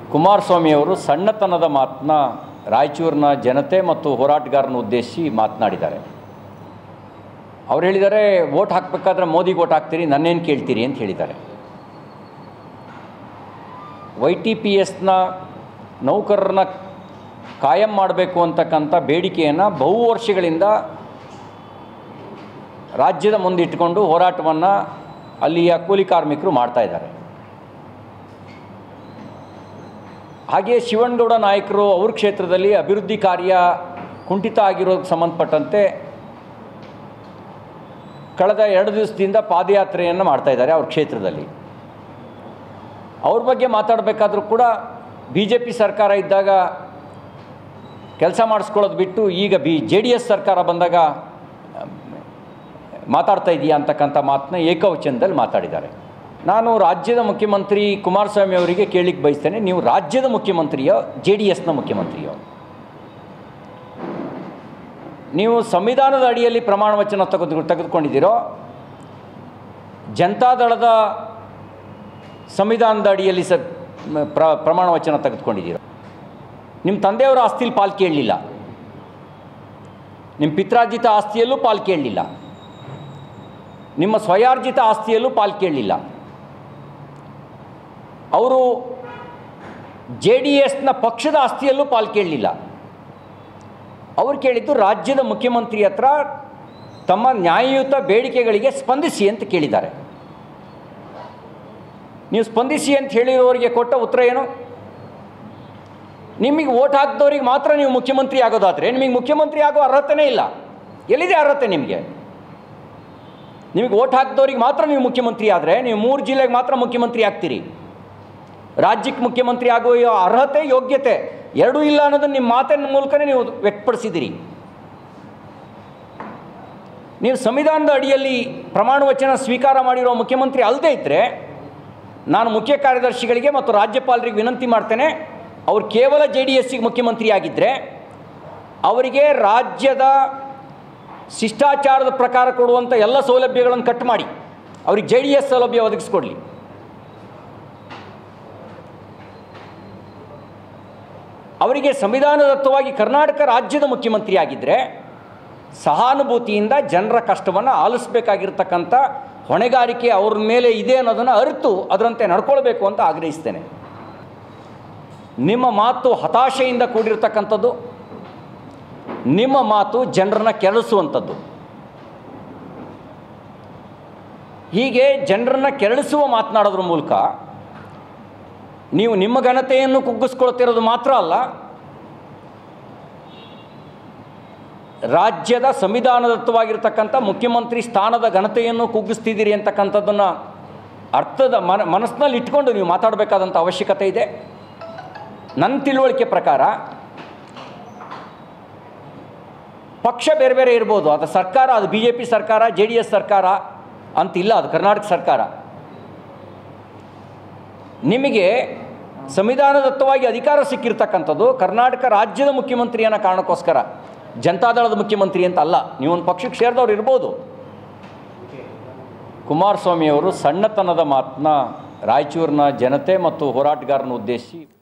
ಕುಮಾರಸ್ವಾಮಿಯವರು ಸಣ್ಣತನದ ಮಾತನ್ನ ರಾಯಚೂರಿನ ಜನತೆ ಮತ್ತು ಹೋರಾಟಗಾರನ ಉದ್ದೇಶಿಸಿ ಮಾತನಾಡಿದ್ದಾರೆ ಅವ್ರು ಹೇಳಿದ್ದಾರೆ ವೋಟ್ ಹಾಕಬೇಕಾದ್ರೆ ಮೋದಿಗೆ ವೋಟ್ ಹಾಕ್ತೀರಿ ನನ್ನೇನು ಕೇಳ್ತೀರಿ ಅಂತ ಹೇಳಿದ್ದಾರೆ ವೈ ಟಿ ಪಿ ಎಸ್ನ ನೌಕರರನ್ನ ಕಾಯಂ ಮಾಡಬೇಕು ಅಂತಕ್ಕಂಥ ಬೇಡಿಕೆಯನ್ನು ಬಹು ವರ್ಷಗಳಿಂದ ರಾಜ್ಯದ ಮುಂದಿಟ್ಟುಕೊಂಡು ಹೋರಾಟವನ್ನು ಅಲ್ಲಿಯ ಕೂಲಿ ಕಾರ್ಮಿಕರು ಮಾಡ್ತಾ ಇದ್ದಾರೆ ಹಾಗೆಯೇ ಶಿವಣ್ಣಗೌಡ ನಾಯಕರು ಅವ್ರ ಕ್ಷೇತ್ರದಲ್ಲಿ ಅಭಿವೃದ್ಧಿ ಕಾರ್ಯ ಕುಂಠಿತ ಆಗಿರೋದಕ್ಕೆ ಸಂಬಂಧಪಟ್ಟಂತೆ ಕಳೆದ ಎರಡು ದಿವಸದಿಂದ ಪಾದಯಾತ್ರೆಯನ್ನು ಮಾಡ್ತಾ ಇದ್ದಾರೆ ಅವ್ರ ಕ್ಷೇತ್ರದಲ್ಲಿ ಅವ್ರ ಬಗ್ಗೆ ಮಾತಾಡಬೇಕಾದ್ರೂ ಕೂಡ ಬಿ ಜೆ ಪಿ ಸರ್ಕಾರ ಇದ್ದಾಗ ಕೆಲಸ ಮಾಡಿಸ್ಕೊಳ್ಳೋದು ಬಿಟ್ಟು ಈಗ ಬಿ ಜೆ ಡಿ ಎಸ್ ಸರ್ಕಾರ ಬಂದಾಗ ಮಾತಾಡ್ತಾ ಇದೆಯಾ ಅಂತಕ್ಕಂಥ ಮಾತನ್ನ ಏಕವಚನದಲ್ಲಿ ಮಾತಾಡಿದ್ದಾರೆ ನಾನು ರಾಜ್ಯದ ಮುಖ್ಯಮಂತ್ರಿ ಕುಮಾರಸ್ವಾಮಿ ಅವರಿಗೆ ಕೇಳಲಿಕ್ಕೆ ಬಯಸ್ತೇನೆ ನೀವು ರಾಜ್ಯದ ಮುಖ್ಯಮಂತ್ರಿಯೋ ಜೆ ಡಿ ಎಸ್ನ ಮುಖ್ಯಮಂತ್ರಿಯೋ ನೀವು ಸಂವಿಧಾನದ ಅಡಿಯಲ್ಲಿ ಪ್ರಮಾಣ ವಚನ ತೆಗೆದು ತೆಗೆದುಕೊಂಡಿದ್ದೀರೋ ಜನತಾದಳದ ಸಂವಿಧಾನದ ಅಡಿಯಲ್ಲಿ ಸ ಪ್ರ ಪ್ರಮಾಣ ವಚನ ತೆಗೆದುಕೊಂಡಿದ್ದೀರೋ ನಿಮ್ಮ ತಂದೆಯವರ ಆಸ್ತಿಲಿ ಪಾಲು ಕೇಳಲಿಲ್ಲ ನಿಮ್ಮ ಪಿತ್ರಾರ್ಜಿತ ಆಸ್ತಿಯಲ್ಲೂ ಪಾಲು ಕೇಳಲಿಲ್ಲ ನಿಮ್ಮ ಸ್ವಯಾರ್ಜಿತ ಆಸ್ತಿಯಲ್ಲೂ ಪಾಲು ಕೇಳಲಿಲ್ಲ ಅವರು ಜೆ ಡಿ ಎಸ್ನ ಪಕ್ಷದ ಆಸ್ತಿಯಲ್ಲೂ ಪಾಲು ಕೇಳಲಿಲ್ಲ ಅವ್ರು ಕೇಳಿದ್ದು ರಾಜ್ಯದ ಮುಖ್ಯಮಂತ್ರಿ ಹತ್ರ ತಮ್ಮ ನ್ಯಾಯಯುತ ಬೇಡಿಕೆಗಳಿಗೆ ಸ್ಪಂದಿಸಿ ಅಂತ ಕೇಳಿದ್ದಾರೆ ನೀವು ಸ್ಪಂದಿಸಿ ಅಂತ ಹೇಳಿರೋರಿಗೆ ಕೊಟ್ಟ ಉತ್ತರ ಏನು ನಿಮಗೆ ಓಟ್ ಹಾಕಿದವ್ರಿಗೆ ಮಾತ್ರ ನೀವು ಮುಖ್ಯಮಂತ್ರಿ ಆಗೋದಾದರೆ ನಿಮಗೆ ಮುಖ್ಯಮಂತ್ರಿ ಆಗೋ ಅರ್ಹತೆನೇ ಇಲ್ಲ ಎಲ್ಲಿದೆ ಅರ್ಹತೆ ನಿಮಗೆ ನಿಮಗೆ ಓಟ್ ಹಾಕಿದವ್ರಿಗೆ ಮಾತ್ರ ನೀವು ಮುಖ್ಯಮಂತ್ರಿ ಆದರೆ ನೀವು ಮೂರು ಜಿಲ್ಲೆಗೆ ಮಾತ್ರ ಮುಖ್ಯಮಂತ್ರಿ ಆಗ್ತೀರಿ ರಾಜ್ಯಕ್ಕೆ ಮುಖ್ಯಮಂತ್ರಿ ಆಗೋ ಅರ್ಹತೆ ಯೋಗ್ಯತೆ ಎರಡೂ ಇಲ್ಲ ಅನ್ನೋದನ್ನು ನಿಮ್ಮ ಮಾತಿನ ಮೂಲಕನೇ ನೀವು ವ್ಯಕ್ತಪಡಿಸಿದ್ದೀರಿ ನೀವು ಸಂವಿಧಾನದ ಅಡಿಯಲ್ಲಿ ಪ್ರಮಾಣ ವಚನ ಸ್ವೀಕಾರ ಮಾಡಿರೋ ಮುಖ್ಯಮಂತ್ರಿ ಅಲ್ಲದೇ ಇದ್ದರೆ ನಾನು ಮುಖ್ಯ ಕಾರ್ಯದರ್ಶಿಗಳಿಗೆ ಮತ್ತು ರಾಜ್ಯಪಾಲರಿಗೆ ವಿನಂತಿ ಮಾಡ್ತೇನೆ ಅವ್ರು ಕೇವಲ ಜೆ ಡಿ ಎಸ್ಸಿಗೆ ಮುಖ್ಯಮಂತ್ರಿ ಆಗಿದ್ದರೆ ಅವರಿಗೆ ರಾಜ್ಯದ ಶಿಷ್ಟಾಚಾರದ ಪ್ರಕಾರ ಕೊಡುವಂಥ ಎಲ್ಲ ಸೌಲಭ್ಯಗಳನ್ನು ಕಟ್ ಮಾಡಿ ಅವ್ರಿಗೆ ಜೆ ಡಿ ಎಸ್ ಸೌಲಭ್ಯ ಒದಗಿಸ್ಕೊಡ್ಲಿ ಅವರಿಗೆ ಸಂವಿಧಾನದತ್ತವಾಗಿ ಕರ್ನಾಟಕ ರಾಜ್ಯದ ಮುಖ್ಯಮಂತ್ರಿ ಆಗಿದ್ದರೆ ಸಹಾನುಭೂತಿಯಿಂದ ಜನರ ಕಷ್ಟವನ್ನು ಆಲಿಸಬೇಕಾಗಿರ್ತಕ್ಕಂಥ ಹೊಣೆಗಾರಿಕೆ ಅವ್ರ ಮೇಲೆ ಇದೆ ಅನ್ನೋದನ್ನು ಅರಿತು ಅದರಂತೆ ನಡ್ಕೊಳ್ಬೇಕು ಅಂತ ಆಗ್ರಹಿಸ್ತೇನೆ ನಿಮ್ಮ ಮಾತು ಹತಾಶೆಯಿಂದ ಕೂಡಿರ್ತಕ್ಕಂಥದ್ದು ನಿಮ್ಮ ಮಾತು ಜನರನ್ನ ಕೆರಳಿಸುವಂಥದ್ದು ಹೀಗೆ ಜನರನ್ನ ಕೆರಳಿಸುವ ಮಾತನಾಡೋದ್ರ ಮೂಲಕ ನೀವು ನಿಮ್ಮ ಘನತೆಯನ್ನು ಕುಗ್ಗಿಸ್ಕೊಳ್ತಿರೋದು ಮಾತ್ರ ಅಲ್ಲ ರಾಜ್ಯದ ಸಂವಿಧಾನದತ್ತವಾಗಿರ್ತಕ್ಕಂಥ ಮುಖ್ಯಮಂತ್ರಿ ಸ್ಥಾನದ ಘನತೆಯನ್ನು ಕುಗ್ಗಿಸ್ತಿದ್ದೀರಿ ಅಂತಕ್ಕಂಥದ್ದನ್ನು ಅರ್ಥದ ಮನ ಮನಸ್ಸಿನಲ್ಲಿ ಇಟ್ಕೊಂಡು ನೀವು ಮಾತಾಡಬೇಕಾದಂಥ ಅವಶ್ಯಕತೆ ಇದೆ ನನ್ನ ತಿಳುವಳಿಕೆ ಪ್ರಕಾರ ಪಕ್ಷ ಬೇರೆ ಬೇರೆ ಇರ್ಬೋದು ಅದು ಸರ್ಕಾರ ಅದು ಬಿ ಜೆ ಪಿ ಸರ್ಕಾರ ಜೆ ಡಿ ಎಸ್ ಸರ್ಕಾರ ಅಂತಿಲ್ಲ ಅದು ಕರ್ನಾಟಕ ಸರ್ಕಾರ ನಿಮಗೆ ಸಂವಿಧಾನದತ್ತವಾಗಿ ಅಧಿಕಾರ ಸಿಕ್ಕಿರ್ತಕ್ಕಂಥದ್ದು ಕರ್ನಾಟಕ ರಾಜ್ಯದ ಮುಖ್ಯಮಂತ್ರಿ ಅನ್ನೋ ಕಾರಣಕ್ಕೋಸ್ಕರ ಜನತಾದಳದ ಮುಖ್ಯಮಂತ್ರಿ ಅಂತ ಅಲ್ಲ ನೀವೊಂದು ಪಕ್ಷಕ್ಕೆ ಸೇರಿದವ್ರು ಇರ್ಬೋದು ಕುಮಾರಸ್ವಾಮಿಯವರು ಸಣ್ಣತನದ ಮಾತನ್ನ ರಾಯಚೂರಿನ ಜನತೆ ಮತ್ತು ಹೋರಾಟಗಾರನ ಉದ್ದೇಶಿಸಿ